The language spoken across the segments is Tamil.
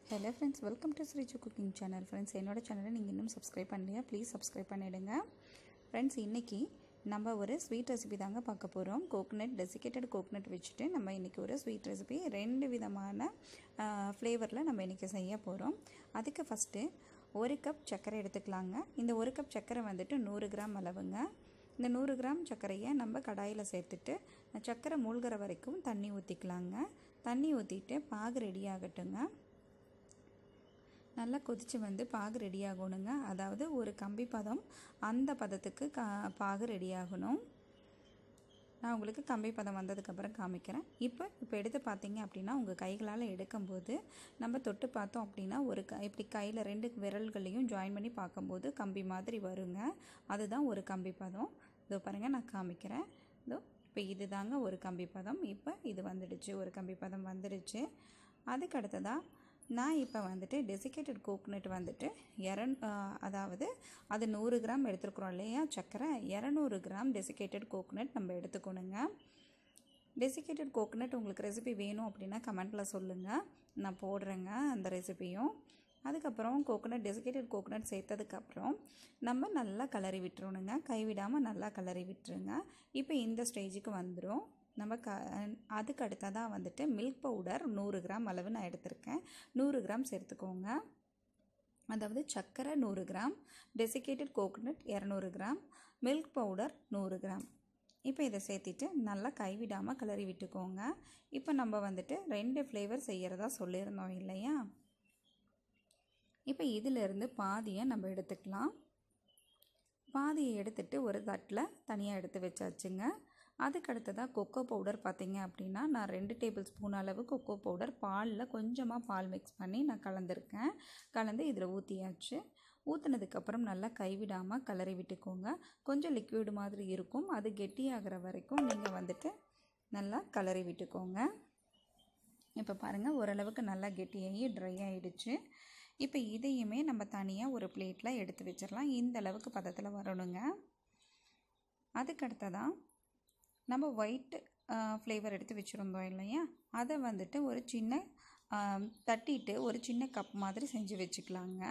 hello friends welcome to Sreeju cooking channel friends என்னோட சேனலை நீங்கள் இன்னும் சப்ஸ்கிரைப் பண்ணலையா ப்ளீஸ் சப்ஸ்கிரைப் பண்ணிவிடுங்க ஃப்ரெண்ட்ஸ் இன்றைக்கி நம்ம ஒரு ஸ்வீட் ரெசிபி தாங்க பார்க்க போகிறோம் கோகனட் டெசிகேட்டட் கோகனட் வச்சுட்டு நம்ம இன்றைக்கி ஒரு ஸ்வீட் ரெசிபி ரெண்டு விதமான ஃப்ளேவரில் நம்ம இன்றைக்கி செய்ய போகிறோம் அதுக்கு ஃபஸ்ட்டு ஒரு கப் சர்க்கரை எடுத்துக்கலாங்க இந்த ஒரு கப் சர்க்கரை வந்துட்டு நூறு கிராம் அளவுங்க இந்த நூறு கிராம் சர்க்கரையை நம்ம கடாயில் சேர்த்துட்டு சர்க்கரை மூழ்கிற வரைக்கும் தண்ணி ஊற்றிக்கலாங்க தண்ணி ஊற்றிட்டு பாகு ரெடி ஆகட்டுங்க நல்லா கொதித்து வந்து பாகு ரெடி ஆகணுங்க அதாவது ஒரு கம்பி பதம் அந்த பதத்துக்கு கா பாகு ரெடி ஆகணும் நான் உங்களுக்கு கம்பி பதம் வந்ததுக்கப்புறம் காமிக்கிறேன் இப்போ இப்போ எடுத்து பார்த்தீங்க அப்படின்னா உங்கள் கைகளால் எடுக்கும்போது நம்ம தொட்டு பார்த்தோம் அப்படின்னா ஒரு க இப்படி கையில் ரெண்டு விரல்களையும் ஜாயின் பண்ணி பார்க்கும்போது கம்பி மாதிரி வருங்க அதுதான் ஒரு கம்பி பதம் இதோ பாருங்கள் நான் காமிக்கிறேன் இதோ இப்போ இது தாங்க ஒரு கம்பி பதம் இப்போ இது வந்துடுச்சு ஒரு கம்பி பதம் வந்துடுச்சு அதுக்கு அடுத்ததாக நான் இப்போ வந்துட்டு டெசிகேட்டட் கோக்னட் வந்துட்டு இரந் அதாவது அது நூறு கிராம் எடுத்துருக்குறோம் இல்லையா சர்க்கரை இரநூறு கிராம் டெசிகேட்டட் கோக்னட் நம்ம எடுத்துக்கணுங்க டெசிகேட்டட் கோகனட் உங்களுக்கு ரெசிபி வேணும் அப்படின்னா கமெண்ட்டில் சொல்லுங்கள் நான் போடுறேங்க அந்த ரெசிபியும் அதுக்கப்புறம் கோகனட் டெசிகேட்டட் கோகனட் சேர்த்ததுக்கப்புறம் நம்ம நல்லா கலரி விட்டுருணுங்க கைவிடாமல் நல்லா கலரி விட்டுருங்க இப்போ இந்த ஸ்டேஜுக்கு வந்துடும் நம்ம க அதுக்கு அடுத்ததாக வந்துட்டு மில்க் பவுடர் நூறு கிராம் அளவு நான் எடுத்திருக்கேன் நூறு கிராம் சேர்த்துக்கோங்க அதாவது சர்க்கரை நூறு கிராம் டெசிகேட்டட் கோகனட் இரநூறு கிராம் மில்க் பவுடர் நூறு கிராம் இப்போ இதை சேர்த்திட்டு நல்லா கைவிடாமல் கிளறி விட்டுக்கோங்க இப்போ நம்ம வந்துட்டு ரெண்டு ஃப்ளேவர் செய்கிறதா சொல்லியிருந்தோம் இல்லையா இப்போ இதிலிருந்து பாதியை நம்ம எடுத்துக்கலாம் பாதியை எடுத்துட்டு ஒரு தட்டில் தனியாக எடுத்து வச்சாச்சுங்க அதுக்கு அடுத்ததாக கொக்கோ பவுடர் பார்த்திங்க அப்படின்னா நான் ரெண்டு டேபிள் ஸ்பூன் அளவு கொக்கோ பவுடர் பாலில் கொஞ்சமாக பால் மிக்ஸ் பண்ணி நான் கலந்துருக்கேன் கலந்து இதில் ஊற்றியாச்சு ஊற்றுனதுக்கப்புறம் நல்லா கைவிடாமல் கலரி விட்டுக்கோங்க கொஞ்சம் லிக்விட் மாதிரி இருக்கும் அது கெட்டியாகிற வரைக்கும் நீங்கள் வந்துட்டு நல்லா கலரி விட்டுக்கோங்க இப்போ பாருங்கள் ஓரளவுக்கு நல்லா கெட்டியாகி ட்ரை ஆகிடுச்சு இப்போ இதையுமே நம்ம தனியாக ஒரு பிளேட்டில் எடுத்து வச்சிடலாம் இந்த அளவுக்கு பதத்தில் வரணுங்க அதுக்கடுத்ததான் நம்ம ஒயிட் ஃப்ளேவர் எடுத்து வச்சுருந்தோம் இல்லையா அதை வந்துட்டு ஒரு சின்ன தட்டிட்டு ஒரு சின்ன கப் மாதிரி செஞ்சு வச்சுக்கலாங்க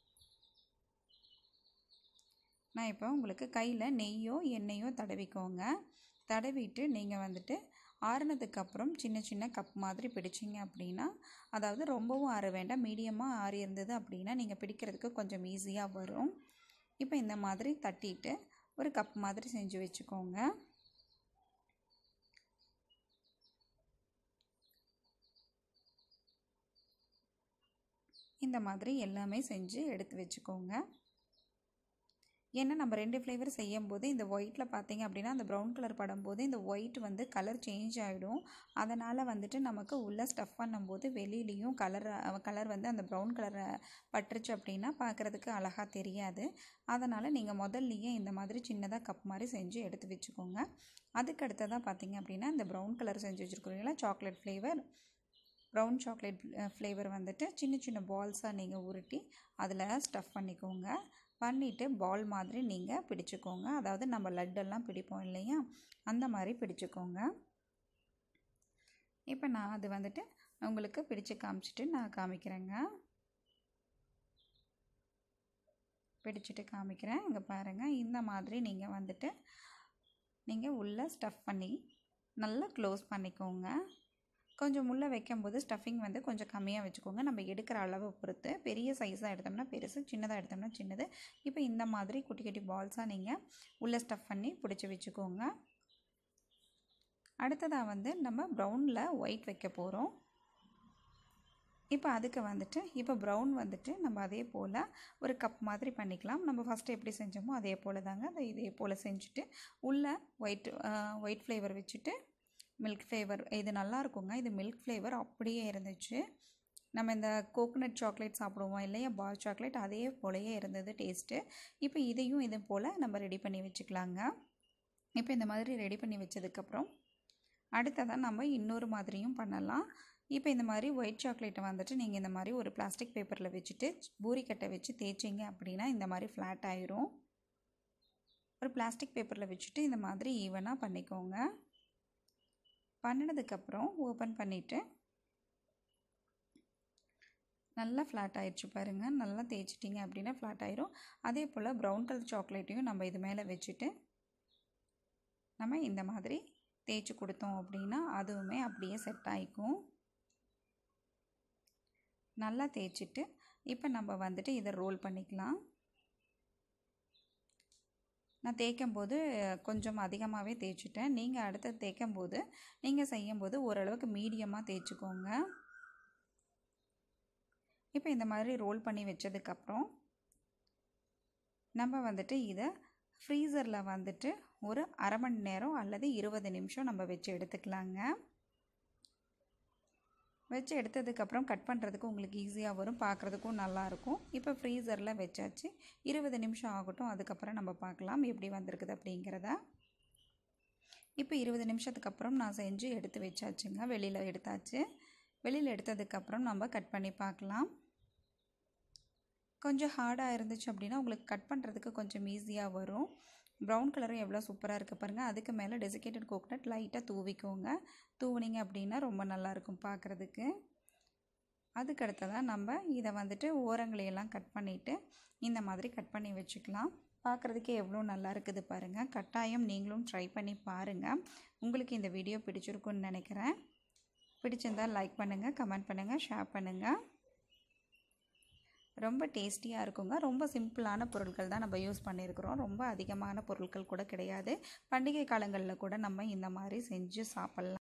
நான் இப்போ உங்களுக்கு கையில் நெய்யோ எண்ணெயோ தடவிக்கோங்க தடவிட்டு நீங்கள் வந்துட்டு ஆறுனதுக்கப்புறம் சின்ன சின்ன கப் மாதிரி பிடிச்சிங்க அப்படின்னா அதாவது ரொம்பவும் ஆற வேண்டாம் மீடியமாக ஆறி இருந்தது அப்படின்னா நீங்கள் பிடிக்கிறதுக்கு கொஞ்சம் ஈஸியாக வரும் இப்போ இந்த மாதிரி தட்டிட்டு ஒரு கப் மாதிரி செஞ்சு வச்சுக்கோங்க இந்த மாதிரி எல்லாமே செஞ்சு எடுத்து வச்சுக்கோங்க ஏன்னா நம்ம ரெண்டு ஃப்ளேவர் செய்யும் போது இந்த ஒயிட்டில் பார்த்தீங்க அப்படின்னா அந்த ப்ரௌன் கலர் படும்போது இந்த ஒயிட் வந்து கலர் சேஞ்ச் ஆகிடும் அதனால் வந்துட்டு நமக்கு உள்ளே ஸ்டஃப் பண்ணும்போது வெளியிலையும் கலர் கலர் வந்து அந்த ப்ரௌன் கலரை பட்டுருச்சு அப்படின்னா பார்க்குறதுக்கு அழகாக தெரியாது அதனால் நீங்கள் முதல்லையே இந்த மாதிரி சின்னதாக கப் மாதிரி செஞ்சு எடுத்து வச்சுக்கோங்க அதுக்கு அடுத்ததாக பார்த்தீங்க அப்படின்னா இந்த ப்ரௌன் கலர் செஞ்சு வச்சுருக்கீங்களா chocolate flavour brown chocolate flavour வந்துட்டு சின்ன சின்ன பால்ஸாக நீங்கள் உருட்டி அதில் ஸ்டஃப் பண்ணிக்கோங்க பண்ணிவிட்டு பால் மாதிரி நீங்கள் பிடிச்சிக்கோங்க அதாவது நம்ம லட்டெல்லாம் பிடிப்போம் இல்லையா அந்த மாதிரி பிடிச்சிக்கோங்க இப்போ நான் அது வந்துட்டு உங்களுக்கு பிடிச்சு காமிச்சிட்டு நான் காமிக்கிறேங்க பிடிச்சிட்டு காமிக்கிறேன் இங்கே பாருங்கள் இந்த மாதிரி நீங்கள் வந்துட்டு நீங்கள் உள்ளே ஸ்டஃப் பண்ணி நல்லா க்ளோஸ் பண்ணிக்கோங்க கொஞ்சம் முள்ளே வைக்கும்போது ஸ்டஃபிங் வந்து கொஞ்சம் கம்மியாக வச்சுக்கோங்க நம்ம எடுக்கிற அளவை பொறுத்து பெரிய சைஸாக எடுத்தோம்னா பெருசு சின்னதாக எடுத்தோம்னா சின்னது இப்போ இந்த மாதிரி குட்டி குட்டி பால்ஸாக நீங்கள் உள்ளே ஸ்டஃப் பண்ணி பிடிச்சி வச்சுக்கோங்க அடுத்ததாக வந்து நம்ம ப்ரௌனில் ஒயிட் வைக்க போகிறோம் இப்போ அதுக்கு வந்துட்டு இப்போ ப்ரௌன் வந்துட்டு நம்ம அதே போல் ஒரு கப் மாதிரி பண்ணிக்கலாம் நம்ம ஃபஸ்ட்டு எப்படி செஞ்சோமோ அதே போல் தாங்க அதை இதே போல் செஞ்சுட்டு உள்ளே ஒயிட் ஒயிட் ஃப்ளேவர் வச்சுட்டு மில்க் ஃப்ளேவர் இது நல்லா இருக்குங்க இது மில்க் ஃப்ளேவர் அப்படியே இருந்துச்சு நம்ம இந்த கோகோனட் சாக்லேட் சாப்பிடுவோம் இல்லையா பார் சாக்லேட் அதே போலயே இருந்தது டேஸ்ட்டு இப்போ இதையும் இது போல் நம்ம ரெடி பண்ணி வச்சுக்கலாங்க இப்போ இந்த மாதிரி ரெடி பண்ணி வச்சதுக்கப்புறம் அடுத்ததாக நம்ம இன்னொரு மாதிரியும் பண்ணலாம் இப்போ இந்த மாதிரி ஒயிட் சாக்லேட்டை வந்துட்டு நீங்கள் இந்த மாதிரி ஒரு பிளாஸ்டிக் பேப்பரில் வச்சுட்டு பூரிக்கட்டை வச்சு தேய்ச்சிங்க அப்படின்னா இந்த மாதிரி ஃப்ளாட் ஆயிரும் ஒரு பிளாஸ்டிக் பேப்பரில் வச்சுட்டு இந்த மாதிரி ஈவனாக பண்ணிக்கோங்க பண்ணினதுக்கப்புறம் ஓப்பன் பண்ணிவிட்டு நல்லா ஃப்ளாட் ஆயிடுச்சு பாருங்கள் நல்லா தேய்ச்சிட்டிங்க அப்படின்னா ஃப்ளாட் ஆயிரும் அதே போல் ப்ரௌன் கலர் சாக்லேட்டையும் நம்ம இது மேலே வச்சுட்டு நம்ம இந்த மாதிரி தேய்ச்சி கொடுத்தோம் அப்படின்னா அதுவுமே அப்படியே செட் ஆகிக்கும் நல்லா தேய்ச்சிட்டு இப்போ நம்ம வந்துட்டு இதை ரோல் பண்ணிக்கலாம் நான் தேய்க்கும் போது கொஞ்சம் அதிகமாகவே தேய்ச்சிட்டேன் நீங்கள் அடுத்து தேய்க்கும் போது நீங்கள் செய்யும்போது ஓரளவுக்கு மீடியமாக தேய்ச்சிக்கோங்க இப்போ இந்த மாதிரி ரோல் பண்ணி வச்சதுக்கப்புறம் நம்ம வந்துட்டு இதை ஃப்ரீசரில் வந்துட்டு ஒரு அரை மணி நேரம் அல்லது இருபது நிமிஷம் நம்ம வச்சு எடுத்துக்கலாங்க வச்சு எடுத்ததுக்கப்புறம் கட் பண்ணுறதுக்கு உங்களுக்கு ஈஸியாக வரும் பார்க்குறதுக்கும் நல்லாயிருக்கும் இப்போ ஃப்ரீசரில் வச்சாச்சு இருபது நிமிஷம் ஆகட்டும் அதுக்கப்புறம் நம்ம பார்க்கலாம் எப்படி வந்திருக்குது அப்படிங்கிறத இப்போ இருபது நிமிஷத்துக்கு அப்புறம் நான் செஞ்சு எடுத்து வச்சாச்சுங்க வெளியில் எடுத்தாச்சு வெளியில் எடுத்ததுக்கப்புறம் நம்ம கட் பண்ணி பார்க்கலாம் கொஞ்சம் ஹார்டாக இருந்துச்சு அப்படின்னா உங்களுக்கு கட் பண்ணுறதுக்கு கொஞ்சம் ஈஸியாக வரும் ப்ரௌன் கலரும் எவ்வளோ சூப்பராக இருக்குது பாருங்கள் அதுக்கு மேலே டெசிகேட்டட் கோகனட் லைட்டாக தூவிக்கோங்க தூவினீங்க அப்படின்னா ரொம்ப நல்லாயிருக்கும் பார்க்குறதுக்கு அதுக்கு அடுத்ததாக நம்ம இதை வந்துட்டு ஓரங்களையெல்லாம் கட் பண்ணிவிட்டு இந்த மாதிரி கட் பண்ணி வச்சுக்கலாம் பார்க்குறதுக்கே எவ்வளோ நல்லா இருக்குது பாருங்கள் கட்டாயம் நீங்களும் ட்ரை பண்ணி பாருங்கள் உங்களுக்கு இந்த வீடியோ பிடிச்சிருக்குன்னு நினைக்கிறேன் பிடிச்சிருந்தால் லைக் பண்ணுங்கள் கமெண்ட் பண்ணுங்கள் ஷேர் பண்ணுங்கள் ரொம்ப டேஸ்டியாக இருக்குங்க ரொம்ப சிம்பிளான பொருட்கள் தான் நம்ம யூஸ் பண்ணியிருக்கிறோம் ரொம்ப அதிகமான பொருட்கள் கூட கிடையாது பண்டிகை காலங்களில் கூட நம்ம இந்த மாதிரி செஞ்சு சாப்பிட்லாம்